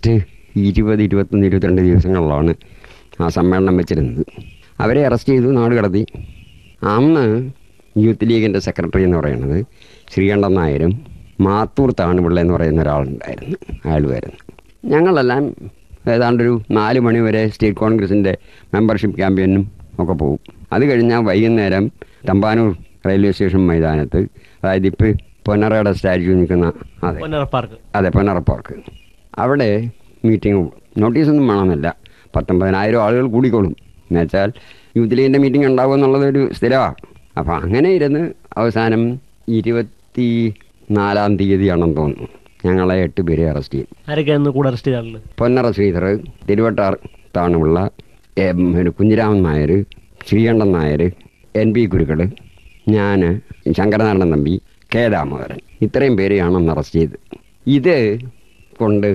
August ഇരുപത് ഇരുപത്തൊന്ന് ഇരുപത്തിരണ്ട് ദിവസങ്ങളിലാണ് ആ സമ്മേളനം വെച്ചിരുന്നത് അവരെ അറസ്റ്റ് ചെയ്തു നാട് കടത്തി അന്ന് യൂത്ത് ലീഗിൻ്റെ സെക്രട്ടറി എന്ന് പറയുന്നത് ശ്രീകണ്ഠൻ നായരും മാത്തൂർ താണുപിള്ള എന്ന് പറയുന്ന ഒരാളുണ്ടായിരുന്നു അയാൾ വരുന്നു ഞങ്ങളെല്ലാം ഏതാണ്ടൊരു നാല് മണി വരെ സ്റ്റേറ്റ് കോൺഗ്രസിൻ്റെ മെമ്പർഷിപ്പ് ക്യാമ്പയിനും ഒക്കെ പോകും അത് കഴിഞ്ഞാൽ വൈകുന്നേരം തമ്പാനൂർ റെയിൽവേ സ്റ്റേഷൻ മൈതാനത്ത് അതായത് ഇപ്പോൾ പൊന്നറയുടെ സ്റ്റാച്യു നിൽക്കുന്ന അതെ പൊന്നറ പാർക്ക് അതെ പൊന്നറ പാർക്ക് അവിടെ മീറ്റിംഗ് നോട്ടീസൊന്നും വേണമെന്നില്ല പത്തൊമ്പതിനായിരം ആളുകൾ കൂടിക്കോളും എന്നുവെച്ചാൽ യൂത്ത് ലീഗിൻ്റെ മീറ്റിംഗ് ഉണ്ടാവും എന്നുള്ളത് ഒരു സ്ഥിരമാണ് അപ്പോൾ അങ്ങനെ ഇരുന്ന് അവസാനം ഇരുപത്തി നാലാം തീയതിയാണെന്ന് തോന്നുന്നു ഞങ്ങളെ എട്ട് പേരെ അറസ്റ്റ് ചെയ്യും ആരൊക്കെയായിരുന്നു കൂടെ അറസ്റ്റ് ചെയ്ത ആളുകൾ പൊന്നറ ശ്രീധർ തിരുവട്ടാർ താണുള്ള എം, ഒരു കുഞ്ഞിരാമൻ നായർ ശ്രീകണ്ഠൻ നായർ എൻ പി കുരുക്കൾ ഞാൻ ശങ്കരനാരായണൻ തമ്പി കെ ദാമോദരൻ ഇത്രയും പേരെയാണ് അന്ന് അറസ്റ്റ് ചെയ്തത് ഇത് കൊണ്ട്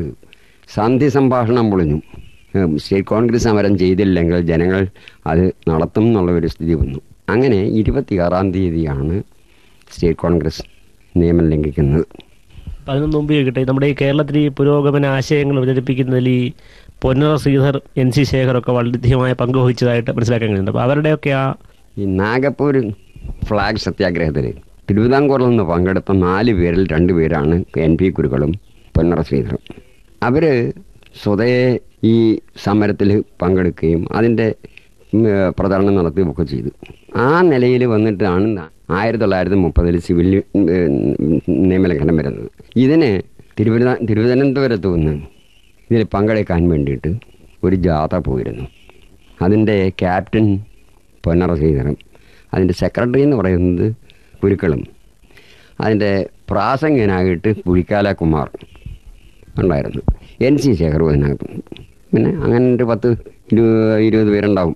സന്ധി സംഭാഷണം പൊളിഞ്ഞു ഉം, സ്റ്റേറ്റ് കോൺഗ്രസ് സമരം ചെയ്തില്ലെങ്കിൽ ജനങ്ങൾ അത് നടത്തും എന്നുള്ള ഒരു സ്ഥിതി വന്നു അങ്ങനെ ഇരുപത്തിയാറാം തീയതിയാണ് സ്റ്റേറ്റ് കോൺഗ്രസ് നിയമം ലംഘിക്കുന്നത് അപ്പം അതിനു മുമ്പ് ചോദിക്കട്ടെ നമ്മുടെ ഈ കേരളത്തിൽ ഈ പുരോഗമന ആശയങ്ങൾ അവതരിപ്പിക്കുന്നതിൽ ഈ പൊന്നറ ശ്രീധർ എൻ സി ശേഖറൊക്കെ വളരെയധികമായ പങ്ക് വഹിച്ചതായിട്ട് മനസ്സിലാക്കാൻ കഴിയുന്നുണ്ട് അപ്പോൾ അവരുടെയൊക്കെ ആ ഈ നാഗപ്പൂർ ഫ്ലാഗ് സത്യാഗ്രഹത്തിൽ തിരുവിതാംകൂറിൽ നിന്ന് പങ്കെടുത്ത നാല് പേരിൽ രണ്ട് പേരാണ് എൻ പി കുരുക്കളും പൊന്നറ ശ്രീധറും അവർ സ്വതയെ ഈ സമരത്തിൽ പങ്കെടുക്കുകയും അതിൻ്റെ ഉം, ഏഹ്, പ്രചരണം നടത്തുകയൊക്കെ ചെയ്തു ആ നിലയിൽ വന്നിട്ടാണ് ആയിരത്തി തൊള്ളായിരത്തി മുപ്പതിൽ സിവിൽ ഏഹ്, നിയമലംഘനം വരുന്നത് ഇതിന് തിരുവന തിരുവനന്തപുരത്ത് നിന്ന് ഇതിൽ പങ്കെടുക്കാൻ വേണ്ടിയിട്ട് ഒരു ജാഥ പോയിരുന്നു അതിൻ്റെ ക്യാപ്റ്റൻ പൊന്നറ ശ്രീധരൻ അതിൻ്റെ സെക്രട്ടറി എന്ന് പറയുന്നത് കുരുക്കളും അതിൻ്റെ പ്രാസംഗനായിട്ട് പുഴിക്കാല കുമാർ ഉണ്ടായിരുന്നു എൻ സി ശേഖറും അതിനകത്ത് പിന്നെ അങ്ങനെ ഒരു പത്ത് ഇരുപത് ഇരുപത് പേരുണ്ടാവും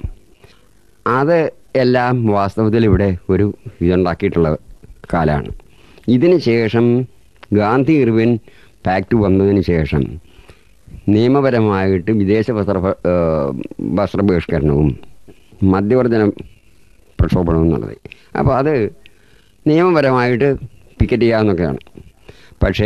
അത് എല്ലാം വാസ്തവത്തിൽ ഇവിടെ ഒരു ഇതുണ്ടാക്കിയിട്ടുള്ള കാലമാണ് ഇതിന് ശേഷം ഗാന്ധി ഇർവിൻ പാക്ട് വന്നതിന് ശേഷം നിയമപരമായിട്ട് വിദേശ വസ്ത്ര ഏഹ് വസ്ത്രബഹിഷ്കരണവും മദ്യവർജന പ്രക്ഷോഭണവും നടത്തി അപ്പോൾ അത് നിയമപരമായിട്ട് പിക്കറ്റ് ചെയ്യാവുന്നൊക്കെയാണ് പക്ഷേ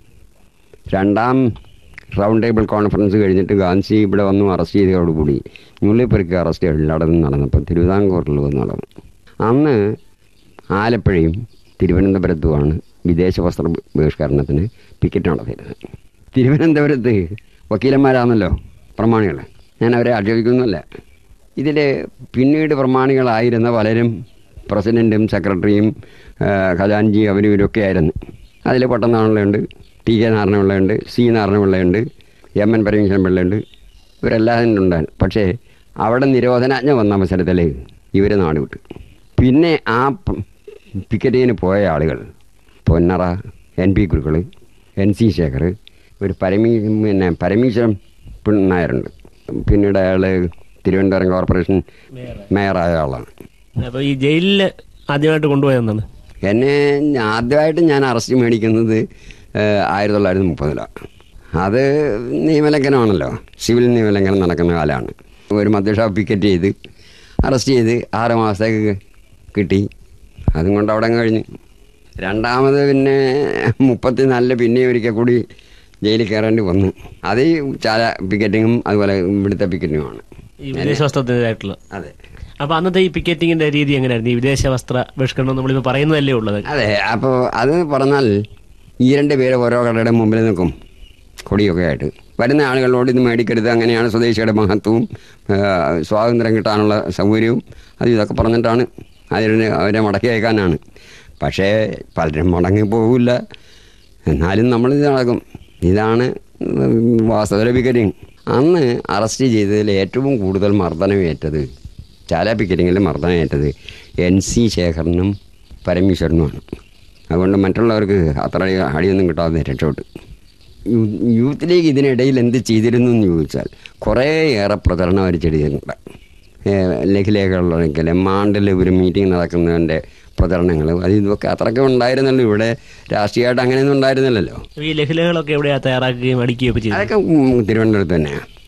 രണ്ടാം റൗണ്ട് ടേബിൾ കോൺഫറൻസ് കഴിഞ്ഞിട്ട് ഗാന്ധി ഇവിടെ വന്നു അറസ്റ്റ് ചെയ്തതോടുകൂടി ഞുള്ളിപ്പെറുക്കി അറസ്റ്റ് എല്ലായിടത്തും നടന്നപ്പോൾ തിരുവിതാംകൂറിൽ വന്ന് നടന്നു അന്ന് ആലപ്പുഴയും തിരുവനന്തപുരത്തുമാണ് വിദേശ വസ്ത്ര ബഹിഷ്കരണത്തിന് പിക്കറ്റ് നടത്തിയിരുന്നത് തിരുവനന്തപുരത്ത് വക്കീലന്മാരാണല്ലോ പ്രമാണികൾ ഞാൻ അവരെ ആക്ഷേപിക്കുന്നില്ല ഇതിൽ പിന്നീട് പ്രമാണികളായിരുന്ന പലരും പ്രസിഡൻറ്റും സെക്രട്ടറിയും ആ, ഖജാൻജി അവരും ഇവരൊക്കെ ആയിരുന്നു അതിൽ പട്ടനാളിലുണ്ട് ടി കെ നാരായണപിള്ളയുണ്ട് സി നാരായണപിള്ളയുണ്ട് എം എൻ പരമേശ്വരൻ പിള്ളയുണ്ട് ഇവരെല്ലാവരും ഉണ്ടായിരുന്നു പക്ഷേ അവിടെ നിരോധനാജ്ഞ വന്ന അവസരത്തിൽ ഇവർ നാട് വിട്ടു പിന്നെ ആ പ- പിക്കറ്റിങ്ങിന് പോയ ആളുകൾ Ponnara N P Kurukkal N C Sekhar ഒരു പരമീ പിന്നെ പരമീശ്വരൻ പിള്ള നായരുണ്ട് പിന്നീട് അയാൾ തിരുവനന്തപുരം കോർപ്പറേഷൻ മേയറായ ആളാണ് അപ്പോൾ ഈ ജയിലിൽ ആദ്യമായിട്ട് കൊണ്ടുപോയതെന്നാണ് എന്നെ ആദ്യമായിട്ട് ഞാൻ അറസ്റ്റ് മേടിക്കുന്നത് ഏഹ്, ആയിരത്തി തൊള്ളായിരത്തി മുപ്പതിലാണ് അത് നിയമലംഘനമാണല്ലോ സിവിൽ നിയമലംഘനം നടക്കുന്ന കാലമാണ് ഒരു മദ്യഷാപ്പ് പിക്കറ്റ് ചെയ്ത് അറസ്റ്റ് ചെയ്ത് ആറ് മാസത്തേക്ക് കിട്ടി അതും കൊണ്ട് അവിടെ അങ്ങ് കഴിഞ്ഞു രണ്ടാമത് പിന്നെ മുപ്പത്തിനാലില് പിന്നെ ഒരിക്കൽ കൂടി ജയിലിൽ കയറേണ്ടി വന്നു അത് ഈ ചാല പിക്കറ്റിങ്ങും അതുപോലെ ഇവിടുത്തെ പിക്കറ്റിങ്ങുമാണ് ഈ വിദേശ വസ്ത്രത്തിൻ്റെതായിട്ടുള്ള അതെ അപ്പോൾ അന്നത്തെ ഈ പിക്കറ്റിങ്ങിൻ്റെ രീതി എങ്ങനെയായിരുന്നു ഈ വിദേശ വസ്ത്ര ബഹിഷ്കരണം നമ്മളിപ്പോൾ പറയുന്നതല്ലേ ഉള്ളത് അതെ അപ്പോൾ അത് പറഞ്ഞാൽ ഈ രണ്ട് പേര് ഓരോ കടയുടെ മുമ്പിൽ നിൽക്കും കൊടിയൊക്കെ ആയിട്ട് വരുന്ന ആളുകളോട് ഇത് മേടിക്കരുത് അങ്ങനെയാണ് സ്വദേശിയുടെ മഹത്വവും ആ, സ്വാതന്ത്ര്യം കിട്ടാനുള്ള സൗകര്യവും അത് ഇതൊക്കെ പറഞ്ഞിട്ടാണ് അതിന് അവരെ മടക്കി അയക്കാനാണ് പക്ഷേ പലരും മടങ്ങി പോകില്ല എന്നാലും നമ്മളിത് നടക്കും ഇതാണ് വാസ്തവ പിക്കറ്റിങ് അന്ന് അറസ്റ്റ് ചെയ്തതിൽ ഏറ്റവും കൂടുതൽ മർദ്ദനമേറ്റത് ചാല പിക്കറ്റിങ്ങിൽ മർദ്ദനമേറ്റത് എൻ സി ശേഖരനും പരമേശ്വരനുമാണ് അതുകൊണ്ട് മറ്റുള്ളവർക്ക് അത്ര അടിയൊന്നും കിട്ടാതെ രക്ഷപ്പെട്ടു യൂ- യൂത്ത് ലീഗ് ഇതിനിടയിൽ എന്ത് ചെയ്തിരുന്നു എന്ന് ചോദിച്ചാൽ കുറേയേറെ പ്രചരണം അവർ ചെയ്തിട്ടുണ്ട് ലഘുലേഖകളിലൊരിക്കൽ മാണ്ടിൽ ഒരു മീറ്റിംഗ് നടക്കുന്നതിൻ്റെ പ്രചരണങ്ങൾ അത് ഇതൊക്കെ അത്രയ്ക്ക് ഉണ്ടായിരുന്നല്ലോ ഇവിടെ രാഷ്ട്രീയമായിട്ട് അങ്ങനെയൊന്നും ഉണ്ടായിരുന്നില്ലല്ലോ ഈ ലഘുലകളൊക്കെ എവിടെയാ തയ്യാറാക്കുകയും അടിക്കുകയൊക്കെ ചെയ്തത് അതൊക്കെ ഉം, തിരുവനന്തപുരത്ത് തന്നെയാണ്